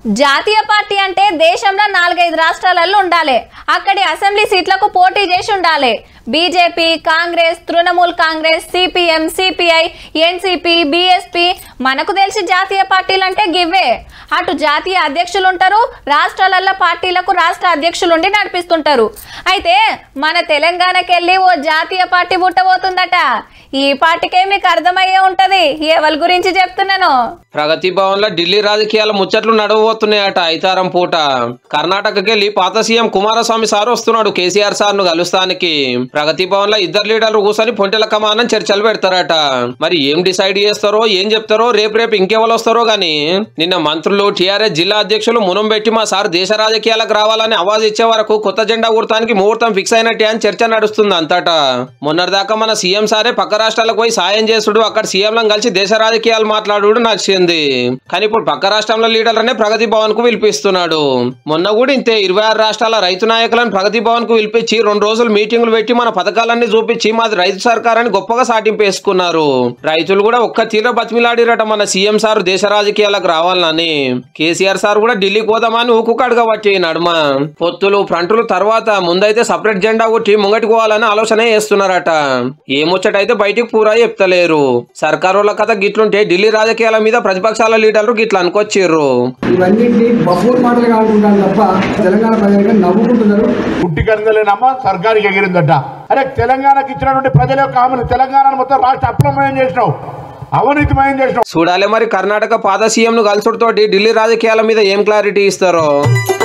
జాతీయ పార్టీ అంటే దేశంలో నాలుగైదు రాష్ట్రాలలో ఉండాలి అక్కడి అసెంబ్లీ సీట్లకు పోటీ చేసి ఉండాలి BJP Congress Trinamool Congress CPM CPI NCP BSP మనకు తెలిసి జాతీయ పార్టీలు అంటే గివ్వే అటు జాతీయ అధ్యక్షులు ఉంటారు రాష్ట్రాలలో పార్టీలకు రాష్ట్ర అధ్యక్షులు ఉండి నడిపిస్తుంటారు అయితే మన తెలంగాణకి వెళ్ళి ఓ జాతీయ పార్టీ పుట్టబోతుందట ఈ పార్టీకే మీకు అర్థమయ్యే ఉంటది ఎవరి గురించి చెప్తున్నాను ప్రగతి భవన్ లో ఢిల్లీ రాజకీయాల ముచ్చట్లు నడవబోతున్నాయట ఐతారం పూట కర్ణాటకకి వెళ్ళి పాత సీఎం కుమారస్వామి సార్ వస్తున్నాడు కేసీఆర్ సార్ ను కలుస్తానికి ప్రగతి భవన్ లో ఇద్దరు లీడర్లు కూర్చొని పొంటెల కమానం చర్చలు పెడతారట మరి ఏం డిసైడ్ చేస్తారో ఏం చెప్తారో రేపు రేపు ఇంకెవరు వస్తారో గాని నిన్న మంత్రులు టీఆర్ఎస్ జిల్లా అధ్యక్షులు మునం పెట్టి మా సార్ దేశ రాజకీయాలకు రావాలని అవాజ్ ఇచ్చే వరకు కొత్త జెండా ఊరటానికి ముహూర్తం ఫిక్స్ అయినట్టే అని చర్చ నడుస్తుంది అంతటా మొన్నటిదాకా మన సీఎం సారే పక్క రాష్ట్రాలకు పోయి సాయం చేసుడు అక్కడ సీఎంలను కలిసి దేశ రాజకీయాలు మాట్లాడు నచ్చింది కానీ ఇప్పుడు పక్క రాష్ట్రంలో లీడర్లనే ప్రగతి భవన్ కు పిలిపిస్తున్నాడు మొన్న కూడా ఇంతే ఇరవై ఆరు రాష్ట్రాల రైతు నాయకులను ప్రగతి భవన్ కు పిలిపించి రెండు రోజులు మీటింగులు పెట్టి మన పథకాలన్నీ చూపించి మాది రైతు సర్కార్ అని గొప్పగా సాటింపు వేసుకున్నారు రైతులు కూడా ఒక్క తీర బతిమిలాడిరట మన సీఎం సార్ దేశ రాజకీయాలకు రావాలని కేసీఆర్ సార్ కూడా ఢిల్లీకి పోదామని ఊకుకాడుగా వచ్చి నడుమ పొత్తులు ఫ్రంటులు తర్వాత ముందైతే సపరేట్ జెండా కొట్టి ముంగటికి పోవాలని ఆలోచన చేస్తున్నారట ఏ ముచ్చటైతే బయటికి పూరా చెప్తలేరు సర్కారుల కథ గిట్లుంటే ఢిల్లీ రాజకీయాల మీద ప్రతిపక్షాల లీడర్లు గిట్ల అనుకొచ్చిర్రు ఇవన్నింటినీ బఫూర్ మాటలు కాకుంటాను తప్ప తెలంగాణ ప్రజలుగా నవ్వుకుంటున్నారు పుట్టి కనుగలేనమ్మ సర్కారుకి ఎగిరిందట అరే తెలంగాణకి ఇచ్చినటువంటి ప్రజల యొక్క హామీలు తెలంగాణ మొత్తం రాష్ట్ర అప్లమయం చేసినావు అవినీతిమయం చేసినావు చూడాలి మరి కర్ణాటక పాత సీఎం ను కలుసుడుతోటి ఢిల్లీ రాజకీయాల మీద ఏం క్లారిటీ ఇస్తారో